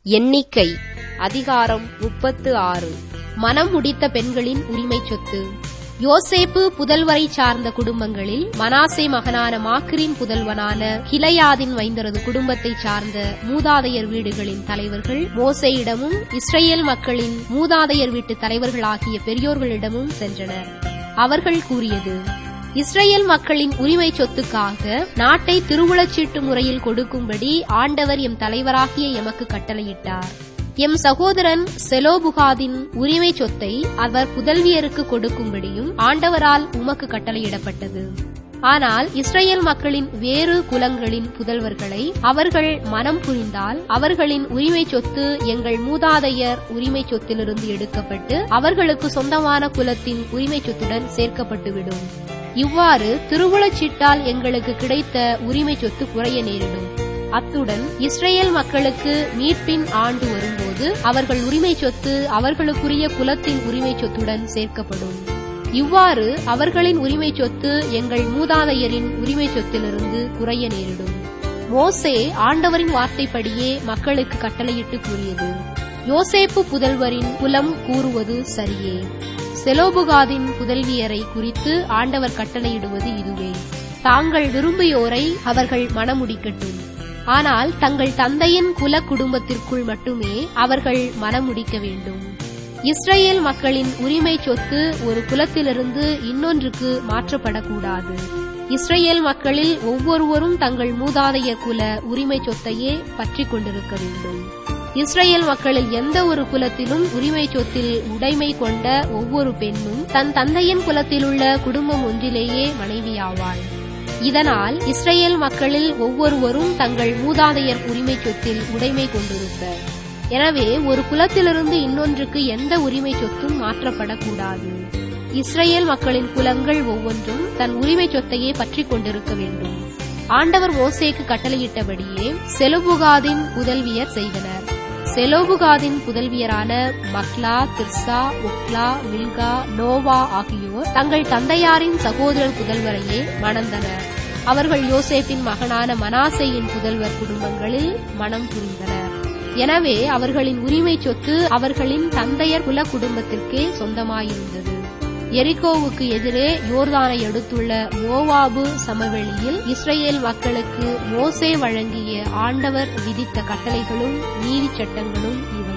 எண்ணிக்கை அதிகாரம் முப்பத்து ஆறு மனம் முடித்த பெண்களின் உரிமை சொத்து யோசேப்பு புதல்வரை சார்ந்த குடும்பங்களில் மனாசே மகனான மாக்கிரின் புதல்வனான கிளையாதின் வைந்தரது குடும்பத்தைச் சார்ந்த மூதாதையர் வீடுகளின் தலைவர்கள் மோசேயிடமும் இஸ்ரேல் மக்களின் மூதாதையர் வீட்டு தலைவர்களாகிய பெரியோர்களிடமும் சென்றனர் அவர்கள் கூறியது இஸ்ரேல் மக்களின் உரிமை சொத்துக்காக நாட்டை திருவுளச்சீட்டு முறையில் கொடுக்கும்படி ஆண்டவர் எம் தலைவராகிய எமக்கு கட்டளையிட்டார் எம் சகோதரன் செலோபுகாதின் உரிமை சொத்தை அவர் புதல்வியருக்கு கொடுக்கும்படியும் ஆண்டவரால் உமக்கு கட்டளையிடப்பட்டது ஆனால் இஸ்ரேல் மக்களின் வேறு குலங்களின் புதல்வர்களை அவர்கள் மனம் புரிந்தால் அவர்களின் உரிமை சொத்து எங்கள் மூதாதையர் உரிமை சொத்திலிருந்து எடுக்கப்பட்டு அவர்களுக்கு சொந்தமான குலத்தின் உரிமை சொத்துடன் சேர்க்கப்பட்டுவிடும் இவ்வாறு திருவுளச்சீட்டால் எங்களுக்கு கிடைத்த உரிமை சொத்து குறைய நேரிடும் அத்துடன் இஸ்ரேல் மக்களுக்கு மீட்பின் ஆண்டு வரும்போது அவர்கள் உரிமை சொத்து அவர்களுக்குரிய குலத்தின் உரிமை சொத்துடன் சேர்க்கப்படும் இவ்வாறு அவர்களின் உரிமை சொத்து எங்கள் மூதாதையரின் உரிமை சொத்திலிருந்து குறைய நேரிடும் மோசே ஆண்டவரின் வார்த்தைப்படியே மக்களுக்கு கட்டளையிட்டு கூறியது யோசேப்பு புதல்வரின் குலம் கூறுவது சரியே செலோபுகாதின் புதல்வியரை குறித்து ஆண்டவர் கட்டளையிடுவது இதுவே தாங்கள் விரும்பியோரை அவர்கள் மணமுடிக்கட்டும் ஆனால் தங்கள் தந்தையின் குல குடும்பத்திற்குள் மட்டுமே அவர்கள் மனமுடிக்க வேண்டும் இஸ்ரேல் மக்களின் உரிமை சொத்து ஒரு குலத்திலிருந்து இன்னொன்றுக்கு மாற்றப்படக்கூடாது இஸ்ரேல் மக்களில் ஒவ்வொருவரும் தங்கள் மூதாதையர் குல உரிமை சொத்தையே பற்றி கொண்டிருக்க வேண்டும் இஸ்ரேல் மக்களில் எந்த ஒரு குலத்திலும் உரிமை சொத்தில் உடைமை கொண்ட ஒவ்வொரு பெண்ணும் தன் தந்தையின் குலத்திலுள்ள குடும்பம் ஒன்றிலேயே மனைவியாவாள் இதனால் இஸ்ரேல் மக்களில் ஒவ்வொருவரும் தங்கள் மூதாதையர் உரிமை சொத்தில் உடைமை கொண்டிருப்பர் எனவே ஒரு குலத்திலிருந்து இன்னொன்றுக்கு எந்த உரிமை சொத்தும் மாற்றப்படக்கூடாது இஸ்ரேல் மக்களின் குலங்கள் ஒவ்வொன்றும் தன் உரிமை சொத்தையே பற்றி கொண்டிருக்க வேண்டும் ஆண்டவர் மோசேக்கு கட்டளையிட்டபடியே செலுபுகாதின் புதல்வியர் செய்தனர் செலோபுகாதின் புதல்வியரான மக்லா திர்சா உக்லா மில்கா நோவா ஆகியோர் தங்கள் தந்தையாரின் சகோதரர் புதல்வரையே மணந்தனர் அவர்கள் யோசேப்பின் மகனான மனாசையின் புதல்வர் குடும்பங்களில் மனம் புரிந்தனர் எனவே அவர்களின் உரிமை சொத்து அவர்களின் தந்தையர் குல குடும்பத்திற்கே சொந்தமாயிருந்தது எரிகோவுக்கு எதிரே யோர்தானை அடுத்துள்ள மோவாபு சமவெளியில் இஸ்ரேல் மக்களுக்கு மோசே வழங்கிய ஆண்டவர் விதித்த கட்டளைகளும் நீதி சட்டங்களும் இவை